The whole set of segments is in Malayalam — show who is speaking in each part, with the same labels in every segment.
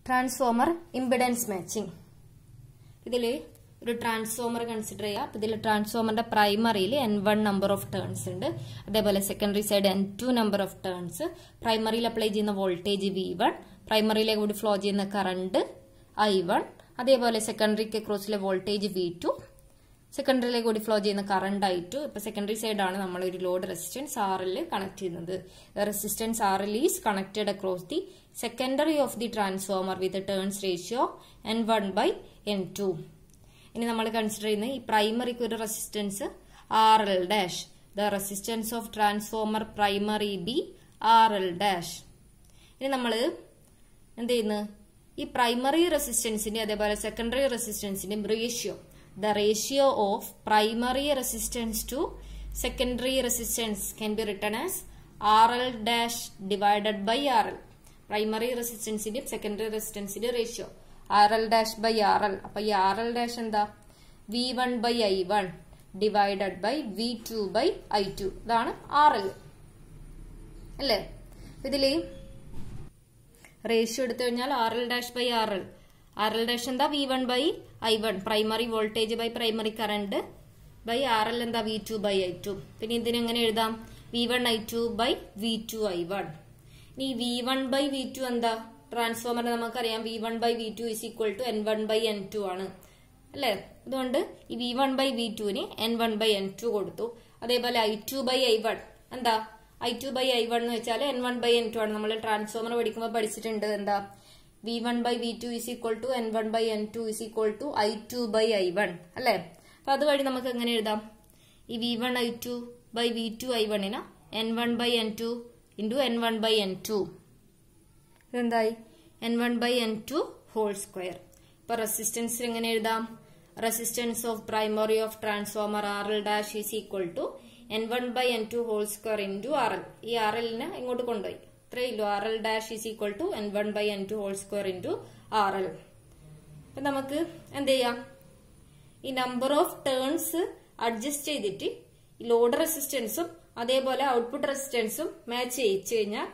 Speaker 1: ട്രാൻസ്ഫോമർ ഇമ്പിഡൻസ് മാച്ചിങ് ഇതിൽ ഒരു ട്രാൻസ്ഫോമർ കൺസിഡർ ചെയ്യാം അപ്പൊ ഇതിൽ ട്രാൻസ്ഫോമറിന്റെ പ്രൈമറിയിൽ N one number of turns ഉണ്ട് അതേപോലെ secondary side N two number of turns പ്രൈമറിയിൽ അപ്ലൈ ചെയ്യുന്ന വോൾട്ടേജ് വി വൺ പ്രൈമറിയിലേക്ക് കൂടി ഫ്ലോ ചെയ്യുന്ന കറണ്ട് ഐ വൺ അതേപോലെ സെക്കൻഡറിക്ക് ക്രോസിലെ വോൾട്ടേജ് വി ടു സെക്കൻഡറിയിലേക്ക് കൂടി ഫ്ലോ ചെയ്യുന്ന കറണ്ട് ഐ ടു ഇപ്പൊ സെക്കൻഡറി സൈഡാണ് നമ്മൾ ഒരു load resistance R L connect ചെയ്യുന്നത് resistance R L is connected across the secondary of the transformer with turns ratio N one by N two ഇനി നമ്മൾ കൺസിഡർ ചെയ്യുന്ന ഈ പ്രൈമറിക്ക് ഒരു resistance R L dash the resistance of transformer primary be R L dash ഇനി നമ്മൾ എന്ത് ചെയ്യുന്നു ഈ പ്രൈമറി റെസിസ്റ്റൻസിന്റെ അതേപോലെ സെക്കൻഡറി റെസിസ്റ്റൻസിന്റെയും ratio the ratio of primary resistance to secondary resistance can be written as R L dash divided by R L primary റെസിസ്റ്റൻസിന്റെയും സെക്കൻഡറി റെസിസ്റ്റൻസിന്റെ ratio R L dash by R L അപ്പൊ ഈ ആർ എൽ ഡാഷ് എന്താ V one by I one divided by V two by I two ഇതാണ് ആർ എൽ അല്ലേ ഇതില് റേഷ്യോ എടുത്തു കഴിഞ്ഞാൽ R L dash by R L R L dash എന്താ V one by I one primary voltage by primary current by R L എന്താ V two by I two പിന്നെ ഇതിനെങ്ങനെ എഴുതാം V one I two by V two I one ഇനി V one by V to എന്താ ട്രാൻസ്ഫോമർ നമുക്കറിയാം V one by V two is equal to N one by N two ആണ് അല്ലേ അതുകൊണ്ട് ഈ വി വൺ ബൈ വി ടുവിന് N one by N two കൊടുത്തു അതേപോലെ I two by I one എന്താ I two by I one എന്ന് വെച്ചാൽ N one by N two ആണ് നമ്മൾ ട്രാൻസ്ഫോമർ പഠിക്കുമ്പോൾ പഠിച്ചിട്ടുണ്ട് എന്താ V one by V two is equal to N one by N two is equal to I two by I one അല്ലേ അപ്പൊ അതുവഴി നമുക്ക് എങ്ങനെ എഴുതാം ഈ V one I two by V two I വണ്ണിന് N one by N two into N one by N two ഇതെന്തായി N one by N two whole square ഇപ്പൊ റെസിസ്റ്റൻസ് എങ്ങനെ എഴുതാം resistance of primary of transformer R L dash is equal to N one by N two whole square into R L ഈ ആർ എല്ലിനെ ഇങ്ങോട്ട് കൊണ്ടുപോയി ഇത്രയില്ലോ R L dash is equal to N one by N two whole square into R L അപ്പൊ നമുക്ക് എന്ത് ചെയ്യാം ഈ നമ്പർ ഓഫ് ടേൺസ് അഡ്ജസ്റ്റ് ചെയ്തിട്ട് ഈ ലോഡ് റെസിസ്റ്റൻസും അതേപോലെ ഔട്ട്പുട്ട് റെസിസ്റ്റൻസും മാച്ച് ചെയ്യിച്ചു കഴിഞ്ഞാൽ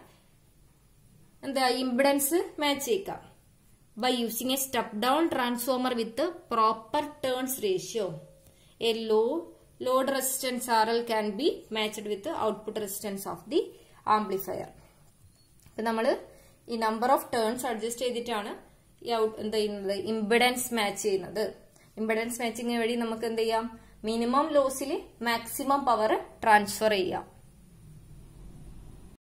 Speaker 1: എന്താ ഇമ്പിഡൻസ് മാച്ച് ചെയ്യിക്കാം by using a step down transformer with proper turns ratio a low load resistance R L can be matched with output resistance of the amplifier ഇപ്പൊ നമ്മൾ ഈ നമ്പർ ഓഫ് ടേൺസ് അഡ്ജസ്റ്റ് ചെയ്തിട്ടാണ് ഈ ഔട്ട് എന്ത് ചെയ്യുന്നത് ഇമ്പിഡൻസ് മാച്ച് ചെയ്യുന്നത് ഇമ്പിഡൻസ് മാച്ചിങ് വഴി നമുക്ക് എന്ത് ചെയ്യാം മിനിമം ലോസിൽ മാക്സിമം പവർ ട്രാൻസ്ഫർ ചെയ്യാം